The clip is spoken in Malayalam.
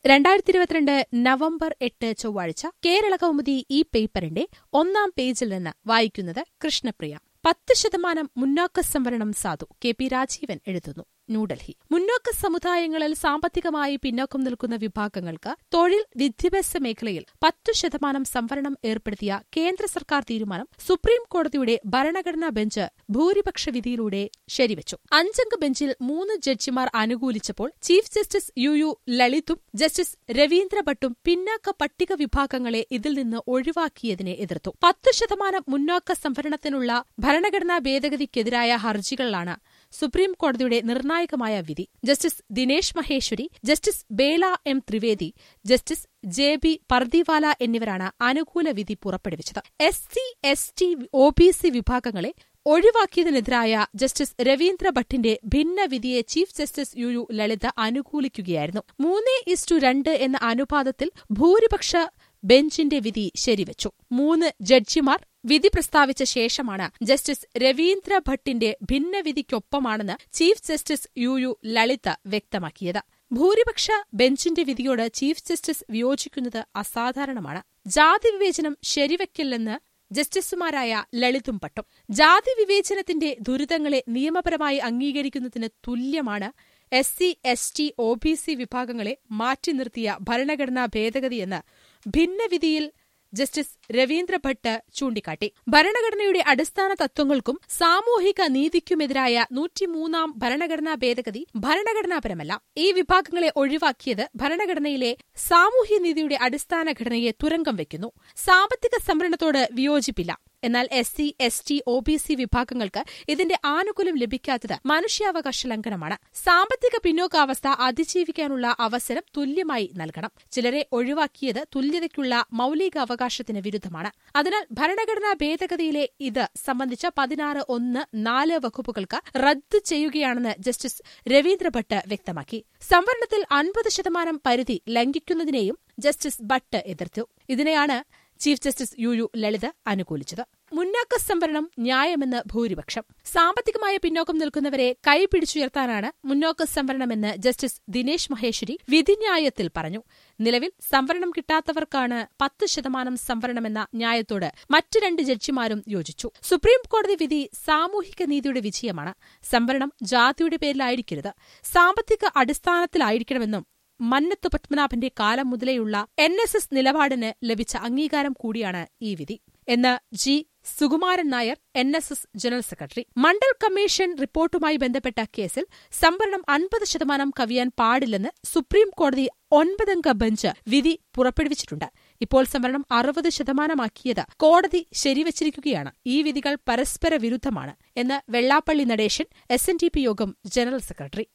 രണ്ടായിരത്തി ഇരുപത്തിരണ്ട് നവംബർ എട്ട് ചൊവ്വാഴ്ച കേരള കൗമുദി ഈ പേപ്പറിന്റെ ഒന്നാം പേജിൽ നിന്ന് വായിക്കുന്നത് കൃഷ്ണപ്രിയ പത്ത് ശതമാനം മുന്നാക്ക സംവരണം സാധു കെ പി രാജീവൻ എഴുതുന്നു ന്യൂഡൽഹി മുന്നോക്ക സമുദായങ്ങളിൽ സാമ്പത്തികമായി പിന്നോക്കം നിൽക്കുന്ന വിഭാഗങ്ങൾക്ക് തൊഴിൽ വിദ്യാഭ്യാസ മേഖലയിൽ പത്തു ശതമാനം സംവരണം ഏർപ്പെടുത്തിയ കേന്ദ്ര സർക്കാർ തീരുമാനം സുപ്രീം കോടതിയുടെ ഭരണഘടനാ ബെഞ്ച് ഭൂരിപക്ഷ വിധിയിലൂടെ ശരിവച്ചു അഞ്ചംഗ ബെഞ്ചിൽ മൂന്ന് ജഡ്ജിമാർ അനുകൂലിച്ചപ്പോൾ ചീഫ് ജസ്റ്റിസ് യു യു ലളിതും ജസ്റ്റിസ് രവീന്ദ്ര ഭട്ടും പിന്നാക്ക പട്ടിക വിഭാഗങ്ങളെ ഇതിൽ നിന്ന് ഒഴിവാക്കിയതിനെ എതിർത്തു പത്ത് ശതമാനം മുന്നോക്ക സംവരണത്തിനുള്ള ഭരണഘടനാ ഭേദഗതിക്കെതിരായ ഹർജികളിലാണ് സുപ്രീം കോടതിയുടെ നിർണായകമായ വിധി justice Dinesh Maheshwari justice Bela M Trivedi justice J B Pardiwala എന്നിവരാണ് അനുകൂല വിധി പുറപ്പെടുവിച്ചത് S C S T O B C വിഭാഗങ്ങളെ ഒഴിവാക്കിയതിനെതിരായ ജസ്റ്റിസ് രവീന്ദ്ര ഭട്ടിന്റെ ഭിന്നവിധിയെ chief justice U U Lalit അനുകൂലിക്കുകയായിരുന്നു മൂന്ന് ഇസ്റ്റു രണ്ട് എന്ന അനുപാതത്തിൽ ഭൂരിപക്ഷ ബെഞ്ചിന്റെ വിധി ശരിവച്ചു മൂന്ന് ജഡ്ജിമാർ വിധി പ്രസ്താവിച്ച ശേഷമാണ് ജസ്റ്റിസ് രവീന്ദ്ര ഭട്ടിന്റെ ഭിന്നവിധിക്കൊപ്പമാണെന്ന് chief justice U U Lalit വ്യക്തമാക്കിയത് ഭൂരിപക്ഷ ബെഞ്ചിന്റെ വിധിയോട് ചീഫ് ജസ്റ്റിസ് വിയോജിക്കുന്നത് അസാധാരണമാണ് ജാതി വിവേചനം ശരിവെക്കില്ലെന്ന് ജസ്റ്റിസുമാരായ ലളിതും പട്ടും ജാതി വിവേചനത്തിന്റെ ദുരിതങ്ങളെ നിയമപരമായി അംഗീകരിക്കുന്നതിന് തുല്യമാണ് S C S T O B C വിഭാഗങ്ങളെ മാറ്റി നിർത്തിയ ഭരണഘടനാ ഭേദഗതിയെന്ന് ഭിന്നവിധിയിൽ ജസ്റ്റിസ് രവീന്ദ്ര ഭട്ട് ചൂണ്ടിക്കാട്ടി ഭരണഘടനയുടെ അടിസ്ഥാന തത്വങ്ങൾക്കും സാമൂഹിക നീതിക്കുമെതിരായ നൂറ്റിമൂന്നാം ഭരണഘടനാ ഭേദഗതി ഭരണഘടനാപരമല്ല ഈ വിഭാഗങ്ങളെ ഒഴിവാക്കിയത് ഭരണഘടനയിലെ സാമൂഹ്യനീതിയുടെ അടിസ്ഥാന ഘടനയെ തുരങ്കം വയ്ക്കുന്നു സാമ്പത്തിക സംവരണത്തോട് വിയോജിപ്പില്ല എന്നാൽ S C S T O B C വിഭാഗങ്ങൾക്ക് ഇതിന്റെ ആനുകൂല്യം ലഭിക്കാത്തത് മനുഷ്യാവകാശ ലംഘനമാണ് സാമ്പത്തിക പിന്നോക്കാവസ്ഥ അതിജീവിക്കാനുള്ള അവസരം തുല്യമായി നൽകണം ചിലരെ ഒഴിവാക്കിയത് തുല്യതയ്ക്കുള്ള മൌലികാവകാശത്തിന് വിരുദ്ധമാണ് അതിനാൽ ഭരണഘടനാ ഭേദഗതിയിലെ ഇത് സംബന്ധിച്ച പതിനാറ് ഒന്ന് നാല് വകുപ്പുകൾക്ക് റദ്ദ് ചെയ്യുകയാണെന്ന് ജസ്റ്റിസ് രവീന്ദ്ര ഭട്ട് വ്യക്തമാക്കി സംവരണത്തിൽ അൻപത് ശതമാനം പരിധി ലംഘിക്കുന്നതിനെയും ജസ്റ്റിസ് ഭട്ട് എതിർത്തു ഇതിനെയാണ് chief justice U U Lalit അനുകൂലിച്ചത് മുന്നാക്ക സംവരണം ന്യായമെന്ന് ഭൂരിപക്ഷം സാമ്പത്തികമായ പിന്നോക്കം നിൽക്കുന്നവരെ കൈപിടിച്ചുയർത്താനാണ് മുന്നോക്ക സംവരണമെന്ന് ജസ്റ്റിസ് ദിനേശ് മഹേശ്വരി വിധിന്യായത്തിൽ പറഞ്ഞു നിലവിൽ സംവരണം കിട്ടാത്തവർക്കാണ് പത്ത് ശതമാനം സംവരണമെന്ന ന്യായത്തോട് മറ്റ് രണ്ട് ജഡ്ജിമാരും യോജിച്ചു സുപ്രീം കോടതി വിധി സാമൂഹിക നീതിയുടെ വിജയമാണ് സംവരണം ജാതിയുടെ പേരിലായിരിക്കരുത് സാമ്പത്തിക അടിസ്ഥാനത്തിലായിരിക്കണമെന്നും മന്നത്ത് പത്മനാഭന്റെ കാലം മുതലേയുള്ള എൻ എസ് എസ് നിലപാടിന് ലഭിച്ച അംഗീകാരം കൂടിയാണ് ഈ വിധി എന്ന് G Sukumaran Nair N S S general secretary Mandal commission റിപ്പോർട്ടുമായി ബന്ധപ്പെട്ട കേസിൽ സംവരണം അൻപത് ശതമാനം കവിയാൻ പാടില്ലെന്ന് സുപ്രീം കോടതി ഒൻപതംഗ ബെഞ്ച് വിധി പുറപ്പെടുവിച്ചിട്ടുണ്ട് ഇപ്പോൾ സംവരണം അറുപത് ശതമാനമാക്കിയത് കോടതി ശരിവച്ചിരിക്കുകയാണ് ഈ വിധികൾ പരസ്പര വിരുദ്ധമാണ് എന്ന് Vellappally Natesan S Yogam general secretary